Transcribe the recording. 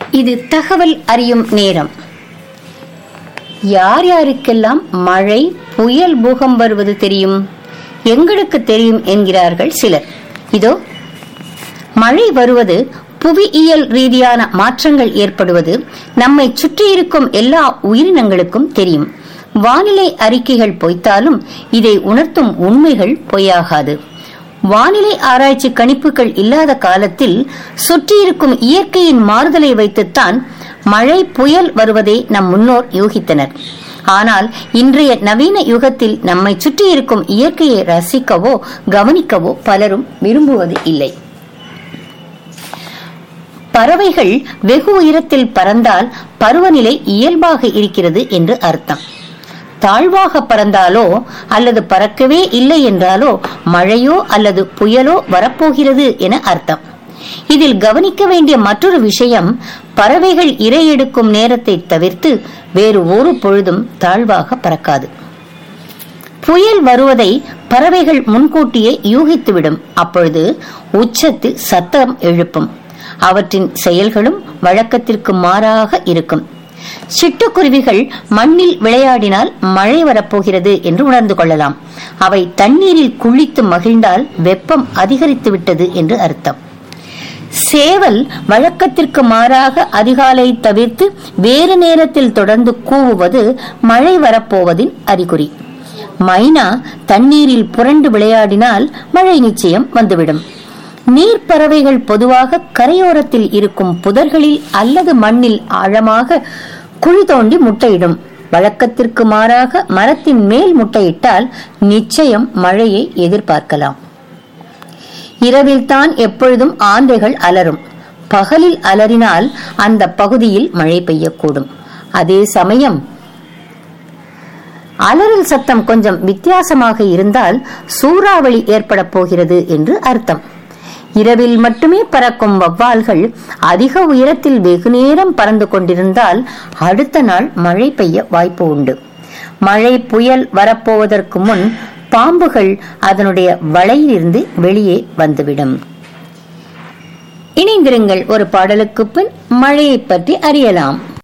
இது தகவல் அறியும் நேரம் யார் யாருக்கெல்லாம் மழை புயல் பூகம் வருவது தெரியும் எங்களுக்கு தெரியும் என்கிறார்கள் சிலர் இதோ மழை வருவது புவியியல் ரீதியான மாற்றங்கள் ஏற்படுவது நம்மை சுற்றியிருக்கும் எல்லா உயிரினங்களுக்கும் தெரியும் வானிலை அறிக்கைகள் பொய்த்தாலும் இதை உணர்த்தும் உண்மைகள் பொய்யாகாது வானிலை ஆராய்ச்சி கணிப்புகள் இல்லாத காலத்தில் சுற்றியிருக்கும் இயற்கையின் மாறுதலை வைத்துத்தான் மழை புயல் வருவதை நம் முன்னோர் யூகித்தனர் ஆனால் இன்றைய நவீன யுகத்தில் நம்மை சுற்றியிருக்கும் இயற்கையை ரசிக்கவோ கவனிக்கவோ பலரும் விரும்புவது இல்லை பறவைகள் வெகு உயரத்தில் பறந்தால் பருவநிலை இயல்பாக இருக்கிறது என்று அர்த்தம் தாழ்வாக பறந்தாலோ அல்லது பறக்கவே இல்லை என்றாலோ மழையோ அல்லது புயலோ வரப்போகிறது என அர்த்தம் இதில் கவனிக்க வேண்டிய மற்றொரு விஷயம் பறவைகள் இரை எடுக்கும் நேரத்தை தவிர்த்து வேறு ஒரு பொழுதும் தாழ்வாக பறக்காது புயல் வருவதை பறவைகள் முன்கூட்டியே யூகித்துவிடும் அப்பொழுது உச்சத்தில் சத்தம் எழுப்பும் அவற்றின் செயல்களும் வழக்கத்திற்கு மாறாக இருக்கும் சிட்டுக்குருவிகள் மண்ணில் விளையாடினால் மழை வரப்போகிறது என்று உணர்ந்து கொள்ளலாம் அவை தண்ணீரில் குளித்து மகிழ்ந்தால் வெப்பம் அதிகரித்து விட்டது என்று அர்த்தம் சேவல் வழக்கத்திற்கு மாறாக அதிகாலை தவிர்த்து வேறு நேரத்தில் தொடர்ந்து கூவுவது மழை வரப்போவதின் அறிகுறி மைனா தண்ணீரில் புரண்டு விளையாடினால் மழை நிச்சயம் வந்துவிடும் நீர்ப்பறவைகள் பொதுவாக கரையோரத்தில் இருக்கும் புதர்களில் அல்லது மண்ணில் ஆழமாக குழி தோண்டி முட்டையிடும் வழக்கத்திற்கு மாறாக மரத்தின் மேல் முட்டையிட்டால் நிச்சயம் மழையை எதிர்பார்க்கலாம் இரவில் தான் எப்பொழுதும் ஆந்தைகள் அலரும் பகலில் அலறினால் அந்த பகுதியில் மழை பெய்யக்கூடும் அதே சமயம் அலறல் சத்தம் கொஞ்சம் வித்தியாசமாக இருந்தால் சூறாவளி ஏற்பட போகிறது என்று அர்த்தம் இரவில் மட்டுமே பறக்கும் வவ்வால்கள் அதிக உயரத்தில் வெகுநேரம் பறந்து கொண்டிருந்தால் அடுத்த நாள் மழை பெய்ய வாய்ப்பு உண்டு மழை புயல் வரப்போவதற்கு முன் பாம்புகள் அதனுடைய வலையிலிருந்து வெளியே வந்துவிடும் இணைந்திருங்கள் ஒரு பாடலுக்கு பின் மழையை பற்றி அறியலாம்